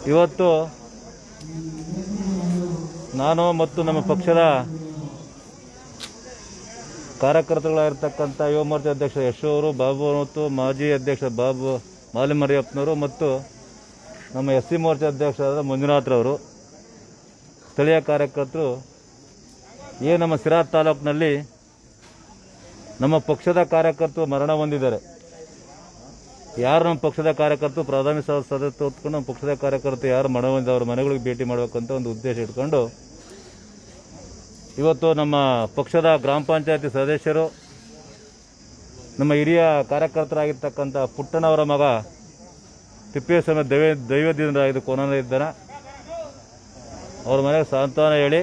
ಇವತ್ತು ನಾನು ಮತ್ತು ನಮ್ಮ ಪಕ್ಷದ ಕಾರ್ಯಕರ್ತಗಳಾಗಿರ್ತಕ್ಕಂಥ ಯುವ ಮೋರ್ಚಾ ಅಧ್ಯಕ್ಷ ಯಶೋ ಅವರು ಬಾಬು ಮತ್ತು ಮಾಜಿ ಅಧ್ಯಕ್ಷ ಬಾಬು ಮಾಲಿಮರಿಯಪ್ಪನವರು ಮತ್ತು ನಮ್ಮ ಎಸ್ ಸಿ ಮೋರ್ಚಾ ಅಧ್ಯಕ್ಷರಾದ ಮಂಜುನಾಥ್ರವರು ಸ್ಥಳೀಯ ಕಾರ್ಯಕರ್ತರು ಏನು ನಮ್ಮ ಸಿರಾ ತಾಲೂಕಿನಲ್ಲಿ ನಮ್ಮ ಪಕ್ಷದ ಕಾರ್ಯಕರ್ತರು ಮರಣ ಹೊಂದಿದ್ದಾರೆ ಯಾರು ನಮ್ಮ ಪಕ್ಷದ ಕಾರ್ಯಕರ್ತರು ಪ್ರಧಾನಿ ಸದಸ್ಯ ಹೊತ್ಕೊಂಡು ನಮ್ಮ ಪಕ್ಷದ ಕಾರ್ಯಕರ್ತರು ಯಾರು ಮರಣ ಹೊಂದಿದ ಅವ್ರ ಮನೆಗಳಿಗೆ ಭೇಟಿ ಮಾಡಬೇಕಂತ ಒಂದು ಉದ್ದೇಶ ಇಟ್ಕೊಂಡು ಇವತ್ತು ನಮ್ಮ ಪಕ್ಷದ ಗ್ರಾಮ ಪಂಚಾಯತಿ ಸದಸ್ಯರು ನಮ್ಮ ಹಿರಿಯ ಕಾರ್ಯಕರ್ತರಾಗಿರ್ತಕ್ಕಂಥ ಪುಟ್ಟನವರ ಮಗ ತಿಪ್ಪೇಸ್ವಾಮಿ ದೈವ ದೈವದಿಂದರಾಗಿದ್ದು ಕೊರೋನಾ ಇದ್ದಾನೆ ಅವ್ರ ಮನೆಗೆ ಸಾಂತ್ವನ ಹೇಳಿ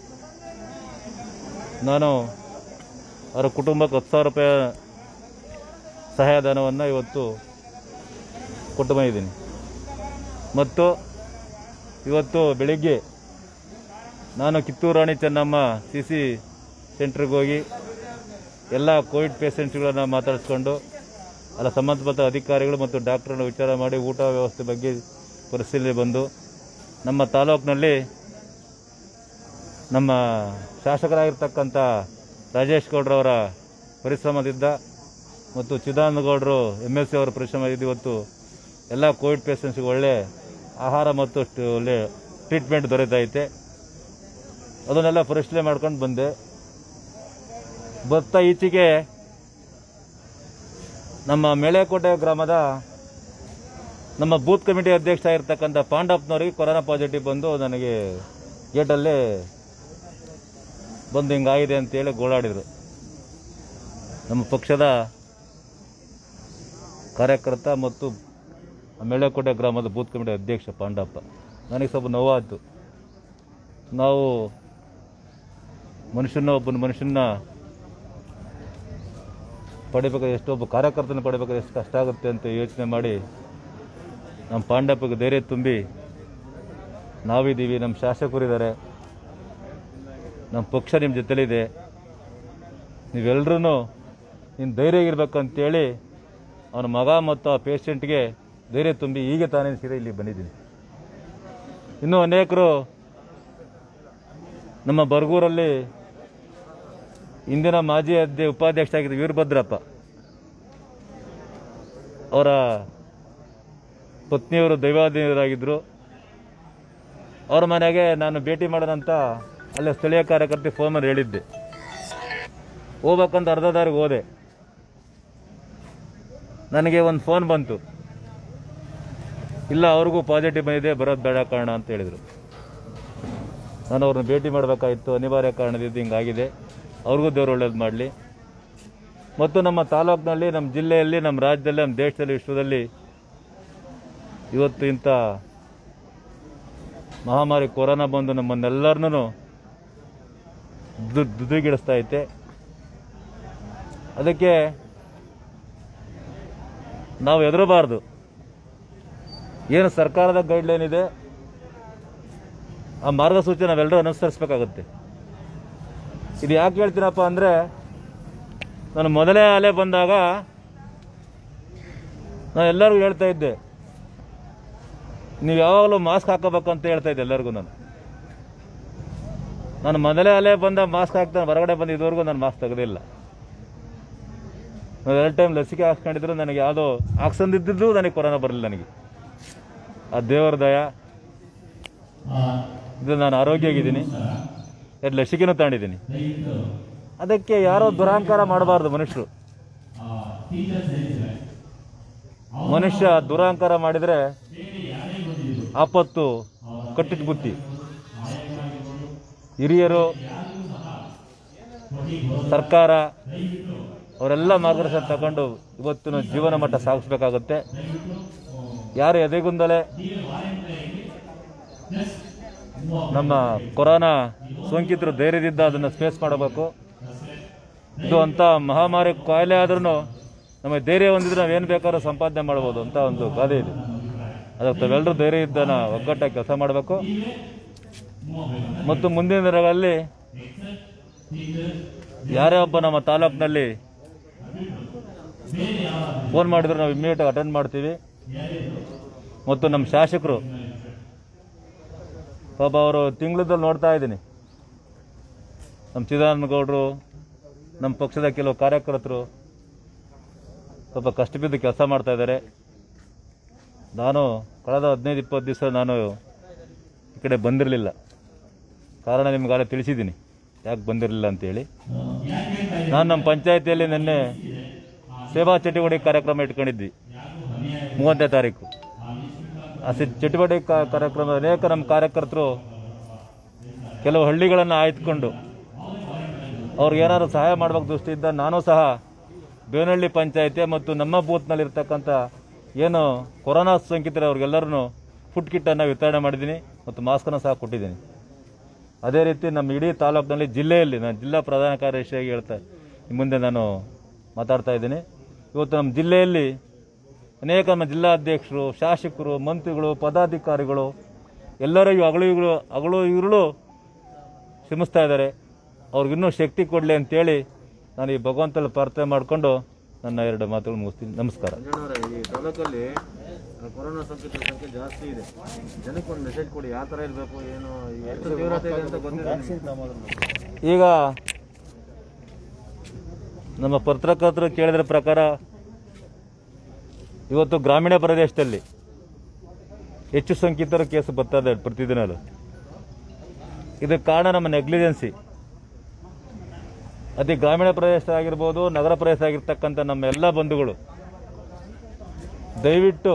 ನಾನು ಅವರ ಕುಟುಂಬಕ್ಕೆ ಹತ್ತು ಸಾವಿರ ರೂಪಾಯಿ ಸಹಾಯಧನವನ್ನು ಇವತ್ತು ಕೊಟ್ಟು ಬಂದಿದ್ದೀನಿ ಮತ್ತು ಇವತ್ತು ಬೆಳಿಗ್ಗೆ ನಾನು ಕಿತ್ತೂರು ರಾಣಿ ಚೆನ್ನಮ್ಮ ಸಿ ಸಿ ಸೆಂಟ್ರಿಗೆ ಹೋಗಿ ಎಲ್ಲ ಕೋವಿಡ್ ಪೇಷಂಟ್ಗಳನ್ನು ಮಾತಾಡಿಸ್ಕೊಂಡು ಅಲ್ಲ ಸಂಬಂಧಪಟ್ಟ ಅಧಿಕಾರಿಗಳು ಮತ್ತು ಡಾಕ್ಟ್ರನ್ನ ವಿಚಾರ ಮಾಡಿ ಊಟ ವ್ಯವಸ್ಥೆ ಬಗ್ಗೆ ಪರಿಶೀಲನೆ ಬಂದು ನಮ್ಮ ತಾಲೂಕಿನಲ್ಲಿ ನಮ್ಮ ಶಾಸಕರಾಗಿರ್ತಕ್ಕಂಥ ರಾಜೇಶ್ ಗೌಡ್ರವರ ಪರಿಶ್ರಮದಿಂದ ಮತ್ತು ಚಿದಾನಂದ ಗೌಡರು ಎಮ್ ಎಲ್ ಸಿ ಅವರ ಪರಿಶ್ರಮದಿಂದ ಇವತ್ತು ಎಲ್ಲ ಕೋವಿಡ್ ಪೇಷಂಟ್ಸ್ಗೆ ಒಳ್ಳೆ ಆಹಾರ ಮತ್ತು ಸ್ಟ್- ಒಳ್ಳೆ ಟ್ರೀಟ್ಮೆಂಟ್ ದೊರೆತೈತೆ ಅದನ್ನೆಲ್ಲ ಪರಿಶೀಲನೆ ಮಾಡ್ಕೊಂಡು ಬಂದೆ ಬರ್ತಾ ಈಚೆಗೆ ನಮ್ಮ ಮೇಳೆಕೋಟೆ ಗ್ರಾಮದ ನಮ್ಮ ಬೂತ್ ಕಮಿಟಿ ಅಧ್ಯಕ್ಷ ಆಗಿರ್ತಕ್ಕಂಥ ಪಾಂಡಪ್ಪನವರಿಗೆ ಕೊರೋನಾ ಪಾಸಿಟಿವ್ ಬಂದು ನನಗೆ ಗೇಟಲ್ಲೇ ಬಂದು ಹಿಂಗಾಗಿದೆ ಅಂತೇಳಿ ಗೋಳಾಡಿದರು ನಮ್ಮ ಪಕ್ಷದ ಕಾರ್ಯಕರ್ತ ಮತ್ತು ಮೇಳೆಕೋಟೆ ಗ್ರಾಮದ ಬೂತ್ ಕಮಿಟಿ ಅಧ್ಯಕ್ಷ ಪಾಂಡಪ್ಪ ನನಗೆ ಸ್ವಲ್ಪ ನೋವಾಯಿತು ನಾವು ಮನುಷ್ಯನ ಒಬ್ಬನ ಮನುಷ್ಯನ ಪಡಿಬೇಕಾದ್ರೆ ಎಷ್ಟು ಒಬ್ಬ ಕಾರ್ಯಕರ್ತನ ಪಡಿಬೇಕಾದ್ರೆ ಎಷ್ಟು ಕಷ್ಟ ಆಗುತ್ತೆ ಅಂತ ಯೋಚನೆ ಮಾಡಿ ನಮ್ಮ ಪಾಂಡಪ್ಪಗೆ ಧೈರ್ಯ ತುಂಬಿ ನಾವಿದ್ದೀವಿ ನಮ್ಮ ಶಾಸಕರಿದ್ದಾರೆ ನಮ್ಮ ಪಕ್ಷ ನಿಮ್ಮ ಜೊತೆಲಿದೆ ನೀವೆಲ್ಲರೂ ನೀನು ಧೈರ್ಯ ಇರಬೇಕಂತೇಳಿ ಅವನ ಮಗ ಮತ್ತು ಆ ಪೇಷಂಟ್ಗೆ ಧೈರ್ಯ ತುಂಬಿ ಈಗ ತಾನೇ ಸೀರೆ ಇಲ್ಲಿ ಬಂದಿದ್ದೀನಿ ಇನ್ನೂ ಅನೇಕರು ನಮ್ಮ ಬರಗೂರಲ್ಲಿ ಇಂದಿನ ಮಾಜಿ ಅಧ್ಯ ಉಪಾಧ್ಯಕ್ಷ ಆಗಿದ್ದ ವೀರಭದ್ರಪ್ಪ ಅವರ ಪತ್ನಿಯವರು ದೈವಾಧೀನರಾಗಿದ್ದರು ಅವ್ರ ಮನೆಗೆ ನಾನು ಭೇಟಿ ಮಾಡೋಣಂತ ಅಲ್ಲೇ ಸ್ಥಳೀಯ ಕಾರ್ಯಕರ್ತೆ ಫೋನ್ ಮಾಡಿ ಹೇಳಿದ್ದೆ ಹೋಗ್ಬೇಕಂತ ಅರ್ಧ ದಾರಿಗೆ ಹೋದೆ ನನಗೆ ಒಂದು ಫೋನ್ ಬಂತು ಇಲ್ಲ ಅವ್ರಿಗೂ ಪಾಸಿಟಿವ್ ಬಂದಿದೆ ಬರೋದು ಬೇಡ ಕಾರಣ ಅಂತ ಹೇಳಿದರು ನಾನು ಅವ್ರನ್ನ ಭೇಟಿ ಮಾಡಬೇಕಾಗಿತ್ತು ಅನಿವಾರ್ಯ ಕಾರಣದಿಂದ ಹಿಂಗಾಗಿದೆ ಅವ್ರಿಗೂ ದೇವ್ರು ಒಳ್ಳೇದು ಮಾಡಲಿ ಮತ್ತು ನಮ್ಮ ತಾಲೂಕಿನಲ್ಲಿ ನಮ್ಮ ಜಿಲ್ಲೆಯಲ್ಲಿ ನಮ್ಮ ರಾಜ್ಯದಲ್ಲಿ ನಮ್ಮ ದೇಶದಲ್ಲಿ ವಿಶ್ವದಲ್ಲಿ ಇವತ್ತು ಇಂಥ ಮಹಾಮಾರಿ ಕೊರೋನಾ ಬಂದು ನಮ್ಮನ್ನೆಲ್ಲರನ್ನೂ ದುದ್ದುಗಿಡಿಸ್ತಾ ಐತೆ ಅದಕ್ಕೆ ನಾವು ಹೆದರಬಾರ್ದು ಏನು ಸರ್ಕಾರದ ಗೈಡ್ಲೈನ್ ಇದೆ ಆ ಮಾರ್ಗಸೂಚಿ ನಾವೆಲ್ಲರೂ ಅನುಸರಿಸಬೇಕಾಗುತ್ತೆ ಇದು ಯಾಕೆ ಹೇಳ್ತೀನಪ್ಪ ಅಂದರೆ ನಾನು ಮೊದಲೇ ಅಲೆ ಬಂದಾಗ ನಾನು ಎಲ್ಲರಿಗೂ ಹೇಳ್ತಾ ಇದ್ದೆ ನೀವು ಯಾವಾಗಲೂ ಮಾಸ್ಕ್ ಹಾಕೋಬೇಕು ಅಂತ ಹೇಳ್ತಾ ಇದ್ದೆ ಎಲ್ಲರಿಗೂ ನಾನು ನಾನು ಮೊದಲೇ ಅಲೆ ಬಂದ ಮಾಸ್ಕ್ ಹಾಕ್ತಾನೆ ಹೊರಗಡೆ ಬಂದು ಇದುವರೆಗೂ ನಾನು ಮಾಸ್ಕ್ ತೆಗೆದಿಲ್ಲ ನಾನು ಎರಡು ಟೈಮ್ ಲಸಿಕೆ ಹಾಕ್ಕೊಂಡಿದ್ರು ನನಗೆ ಯಾವುದೋ ಹಾಕ್ಸಂದಿದ್ದು ನನಗೆ ಕೊರೋನಾ ಬರಲಿಲ್ಲ ನನಗೆ ಆ ದೇವರ ದಯ ಇದು ನಾನು ಆರೋಗ್ಯವಾಗಿದ್ದೀನಿ ಎರಡು ಲಸಿಕೆನೂ ತಗೊಂಡಿದ್ದೀನಿ ಅದಕ್ಕೆ ಯಾರೋ ದುರಹಂಕಾರ ಮಾಡಬಾರ್ದು ಮನುಷ್ಯರು ಮನುಷ್ಯ ದುರಹಂಕಾರ ಮಾಡಿದರೆ ಆಪತ್ತು ಕಟ್ಟಿದ ಬುತ್ತಿ ಹಿರಿಯರು ಸರ್ಕಾರ ಅವರೆಲ್ಲ ಮಾರ್ಗದರ್ಶನ ತಗೊಂಡು ಇವತ್ತಿನ ಜೀವನ ಮಟ್ಟ ಸಾಗಿಸ್ಬೇಕಾಗುತ್ತೆ ಯಾರು ಎದೆಗುಂದಲೇ ನಮ್ಮ ಕೊರೋನಾ ಸೋಂಕಿತರು ಧೈರ್ಯದಿಂದ ಅದನ್ನು ಫೇಸ್ ಮಾಡಬೇಕು ಇದು ಅಂತ ಮಹಾಮಾರಿ ಕಾಯಿಲೆ ಆದ್ರೂ ನಮಗೆ ಧೈರ್ಯ ಹೊಂದಿದ್ರೆ ನಾವೇನು ಬೇಕಾದ್ರೂ ಸಂಪಾದನೆ ಮಾಡ್ಬೋದು ಅಂತ ಒಂದು ಗಾದೆ ಇದೆ ಅದಕ್ಕೆ ತಾವೆಲ್ಲರೂ ಧೈರ್ಯ ಇದ್ದಾನ ಒಗ್ಗಟ್ಟಾಗಿ ಕೆಲಸ ಮಾಡಬೇಕು ಮತ್ತು ಮುಂದಿನ ದಿನಗಳಲ್ಲಿ ಯಾರೇ ಒಬ್ಬ ನಮ್ಮ ತಾಲೂಕಿನಲ್ಲಿ ಫೋನ್ ಮಾಡಿದ್ರು ನಾವು ಇಮ್ಮಿಡಿಯೇಟಾಗಿ ಅಟೆಂಡ್ ಮಾಡ್ತೀವಿ ಮತ್ತು ನಮ್ಮ ಶಾಸಕರು ಪಾಪ ಅವರು ತಿಂಗಳದಲ್ಲಿ ನೋಡ್ತಾ ಇದ್ದೀನಿ ನಮ್ಮ ಚಿದಾನಂದ ಗೌಡರು ನಮ್ಮ ಪಕ್ಷದ ಕೆಲವು ಕಾರ್ಯಕರ್ತರು ಸ್ವಲ್ಪ ಕಷ್ಟ ಬಿದ್ದು ಕೆಲಸ ಮಾಡ್ತಾ ಇದ್ದಾರೆ ನಾನು ಕಳೆದ ಹದಿನೈದು ಇಪ್ಪತ್ತು ದಿವಸ ನಾನು ಈ ಕಡೆ ಬಂದಿರಲಿಲ್ಲ ಕಾರಣ ನಿಮ್ಗಾಗಲೇ ತಿಳಿಸಿದ್ದೀನಿ ಯಾಕೆ ಬಂದಿರಲಿಲ್ಲ ಅಂತೇಳಿ ನಾನು ನಮ್ಮ ಪಂಚಾಯತಿಯಲ್ಲಿ ನಿನ್ನೆ ಸೇವಾ ಚಟುವಟಿಕೆ ಕಾರ್ಯಕ್ರಮ ಇಟ್ಕೊಂಡಿದ್ವಿ ಮೂವತ್ತನೇ ತಾರೀಕು ಆ ಸಿ- ಚಟುವಟಿಕೆ ಕಾ- ಕಾರ್ಯಕ್ರಮ ಅನೇಕ ನಮ್ಮ ಕಾರ್ಯಕರ್ತರು ಕೆಲವು ಹಳ್ಳಿಗಳನ್ನು ಆಯ್ದುಕೊಂಡು ಅವ್ರಿಗೆ ಏನಾದ್ರು ಸಹಾಯ ಮಾಡಬೇಕು ದೃಷ್ಟಿಯಿಂದ ನಾನು ಸಹ ಬೇವನಹಳ್ಳಿ ಪಂಚಾಯತಿ ಮತ್ತು ನಮ್ಮ ಬೂತ್ನಲ್ಲಿರ್ತಕ್ಕಂಥ ಏನು ಕೊರೋನಾ ಸೋಂಕಿತರು ಅವ್ರಿಗೆಲ್ಲರೂ ಫುಡ್ ಕಿಟ್ಟನ್ನು ವಿತರಣೆ ಮಾಡಿದ್ದೀನಿ ಮತ್ತು ಮಾಸ್ಕನ್ನು ಸಹ ಕೊಟ್ಟಿದ್ದೀನಿ ಅದೇ ರೀತಿ ನಮ್ಮ ಇಡೀ ತಾಲೂಕಿನಲ್ಲಿ ಜಿಲ್ಲೆಯಲ್ಲಿ ನಾನು ಜಿಲ್ಲಾ ಪ್ರಧಾನ ಕಾರ್ಯದರ್ಶಿಯಾಗಿ ಹೇಳ್ತಾ ನಿಮ್ಮ ಮುಂದೆ ನಾನು ಮಾತಾಡ್ತಾ ಇದ್ದೀನಿ ಇವತ್ತು ನಮ್ಮ ಜಿಲ್ಲೆಯಲ್ಲಿ ಅನೇಕ ನಮ್ಮ ಜಿಲ್ಲಾಧ್ಯಕ್ಷರು ಶಾಸಕರು ಮಂತ್ರಿಗಳು ಪದಾಧಿಕಾರಿಗಳು ಎಲ್ಲರಿಗೂ ಅಗಳು ಇಗಳು ಅಗಳು ಇರುಳು ಶ್ರಮಿಸ್ತಾ ಇದ್ದಾರೆ ಅವ್ರಿಗಿನ್ನೂ ಶಕ್ತಿ ಕೊಡಲಿ ಅಂತೇಳಿ ನಾನು ಈ ಭಗವಂತಲ್ಲಿ ಪ್ರಾರ್ಥನೆ ಮಾಡಿಕೊಂಡು ನನ್ನ ಎರಡು ಮಾತುಗಳು ಮುಗಿಸ್ತೀನಿ ನಮಸ್ಕಾರ ಮಂಜಣ್ಣವರೇ ಈ ತಾಲೂಕಲ್ಲಿ ಆ, ಕೊರೋನಾ ಸೋಂಕಿತರ ಸಂಖ್ಯೆ ಜಾಸ್ತಿ ಇದೆ ಜನಕ್ಕೆ ಒಂದು ಮೆಸೇಜ್ ಕೊಡಿ ಯಾವ ಥರ ಇರಬೇಕು ಏನು ಎಷ್ಟು ತೀವ್ರತೆ ಇದೆ ಅಂತ ಗೊತ್ತಿಲ್ಲ ನಿಮ್ಗೆ. ಈಗ ನಮ್ಮ ಪತ್ರಕರ್ತರು ಕೇಳಿದ್ರ ಪ್ರಕಾರ ಇವತ್ತು ಗ್ರಾಮೀಣ ಪ್ರದೇಶದಲ್ಲಿ ಹೆಚ್ಚು ಸೋಂಕಿತರ ಕೇಸು ಬರ್ತದೆ ಪ್ರತಿದಿನಲು ಇದಕ್ಕೆ ಕಾರಣ ನಮ್ಮ ನೆಗ್ಲಿಜೆನ್ಸಿ ಅದೇ ಗ್ರಾಮೀಣ ಪ್ರದೇಶ ಆಗಿರ್ಬೋದು ನಗರ ಪ್ರದೇಶ ಆಗಿರ್ತಕ್ಕಂಥ ನಮ್ಮ ಎಲ್ಲ ಬಂಧುಗಳು ದಯವಿಟ್ಟು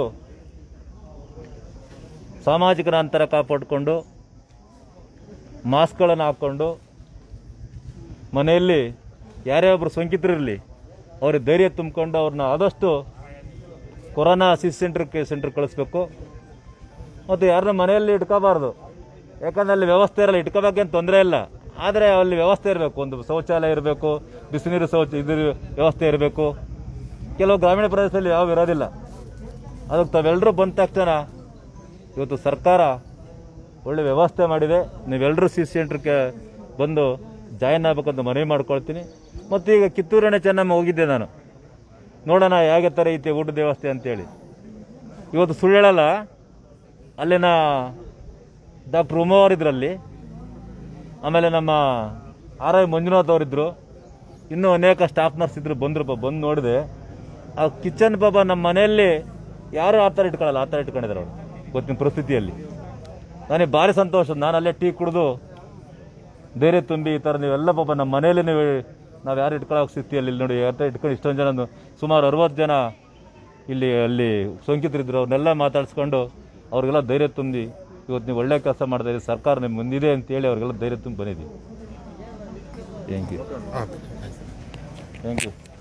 ಸಾಮಾಜಿಕ ಅಂತರ ಕಾಪಾಡಿಕೊಂಡು ಮಾಸ್ಕ್ಗಳನ್ನು ಹಾಕ್ಕೊಂಡು ಮನೆಯಲ್ಲಿ ಯಾರೇ ಒಬ್ಬರು ಸೋಂಕಿತರಿರಲಿ ಅವ್ರಿಗೆ ಧೈರ್ಯ ತುಂಬಿಕೊಂಡು ಅವ್ರನ್ನ ಆದಷ್ಟು ಕೊರೋನಾ ಅಸಿಸ್ಟ್ ಸೆಂಟ್ರ್ ಸೆಂಟ್ರ್ ಕಳಿಸ್ಬೇಕು ಮತ್ತು ಯಾರನ್ನ ಮನೆಯಲ್ಲಿ ಇಟ್ಕೋಬಾರ್ದು ಯಾಕಂದ್ರೆ ಅಲ್ಲಿ ವ್ಯವಸ್ಥೆ ಇರಲ್ಲ ಇಟ್ಕೋಬೇಕೇನು ತೊಂದರೆ ಇಲ್ಲ ಆದರೆ ಅಲ್ಲಿ ವ್ಯವಸ್ಥೆ ಇರಬೇಕು ಒಂದು ಶೌಚಾಲಯ ಇರಬೇಕು ಬಿಸಿನೀರು ಶೌಚ ಇದ್ರ ವ್ಯವಸ್ಥೆ ಇರಬೇಕು ಕೆಲವು ಗ್ರಾಮೀಣ ಪ್ರದೇಶದಲ್ಲಿ ಯಾವ ಇರೋದಿಲ್ಲ ಅದಕ್ಕೆ ತಾವೆಲ್ಲರೂ ಬಂದ ತಕ್ಷಣ ಇವತ್ತು ಸರ್ಕಾರ ಒಳ್ಳೆ ವ್ಯವಸ್ಥೆ ಮಾಡಿದೆ ನೀವೆಲ್ಲರೂ ಸಿ ಸೆಂಟ್ರಿಗೆ ಬಂದು ಜಾಯಿನ್ ಆಗ್ಬೇಕಂತ ಮನವಿ ಮಾಡ್ಕೊಳ್ತೀನಿ ಮತ್ತು ಈಗ ಕಿತ್ತೂರಣ್ಣ ಚೆನ್ನಮ್ಮ ಹೋಗಿದ್ದೆ ನಾನು ನೋಡೋಣ ಹೇಗೆ ಥರ ಐತೆ ಊಟದ ವ್ಯವಸ್ಥೆ ಅಂತೇಳಿ ಇವತ್ತು ಸುಳ್ಳು ಹೇಳಲ್ಲ ಅಲ್ಲಿನ ಡಾಕ್ಟ್ರ್ ಉಮಾ ಅವರಿದ್ರಲ್ಲಿ ಆಮೇಲೆ ನಮ್ಮ ಆರ್ ಐ ಮಂಜುನಾಥ್ ಅವರಿದ್ದರು ಇನ್ನೂ ಅನೇಕ ಸ್ಟಾಫ್ ನರ್ಸ್ ಇದ್ರು ಬಂದರು ಪಾಪ ಬಂದು ನೋಡಿದೆ ಆ ಕಿಚನ್ ಪಾಪ ನಮ್ಮ ಮನೆಯಲ್ಲಿ ಯಾರು ಆ ಥರ ಇಟ್ಕೊಳ್ಳಲ್ಲ ಆ ಥರ ಇಟ್ಕೊಂಡಿದ್ದಾರೆ ಅವರು ಗೊತ್ತಿನ ಪರಿಸ್ಥಿತಿಯಲ್ಲಿ ನನಗೆ ಭಾರಿ ಸಂತೋಷ ನಾನು ಅಲ್ಲೇ ಟೀ ಕುಡಿದು ಧೈರ್ಯ ತುಂಬಿ ಈ ಥರ ನೀವೆಲ್ಲ ಪಾಪ ನಮ್ಮ ಮನೆಯಲ್ಲಿ ನೀವು ನಾವು ಯಾರು ಇಟ್ಕೊಳ್ಳೋ ಸ್ಥಿತಿಯಲ್ಲಿ ಇಲ್ಲಿ ನೋಡಿ ಯಾವ ಥರ ಇಟ್ಕೊಂಡು ಇಷ್ಟೊಂದು ಜನ ಸುಮಾರು ಅರವತ್ತು ಜನ ಇಲ್ಲಿ ಅಲ್ಲಿ ಸೋಂಕಿತರಿದ್ರು ಅವ್ರನ್ನೆಲ್ಲ ಮಾತಾಡಿಸ್ಕೊಂಡು ಅವ್ರಿಗೆಲ್ಲ ಧೈರ್ಯ ತುಂಬಿ ಇವತ್ತು ನೀವು ಒಳ್ಳೆ ಕೆಲಸ ಮಾಡ್ತಾ ಇದ್ದೀರಿ ಸರ್ಕಾರ ನಿಮ್ಮ ಮುಂದಿದೆ ಅಂತೇಳಿ ಅವ್ರಿಗೆಲ್ಲ ಧೈರ್ಯ ತುಂಬಿ ಬಂದಿದ್ದೀವಿ ಥ್ಯಾಂಕ್ ಯು ಥ್ಯಾಂಕ್ ಯು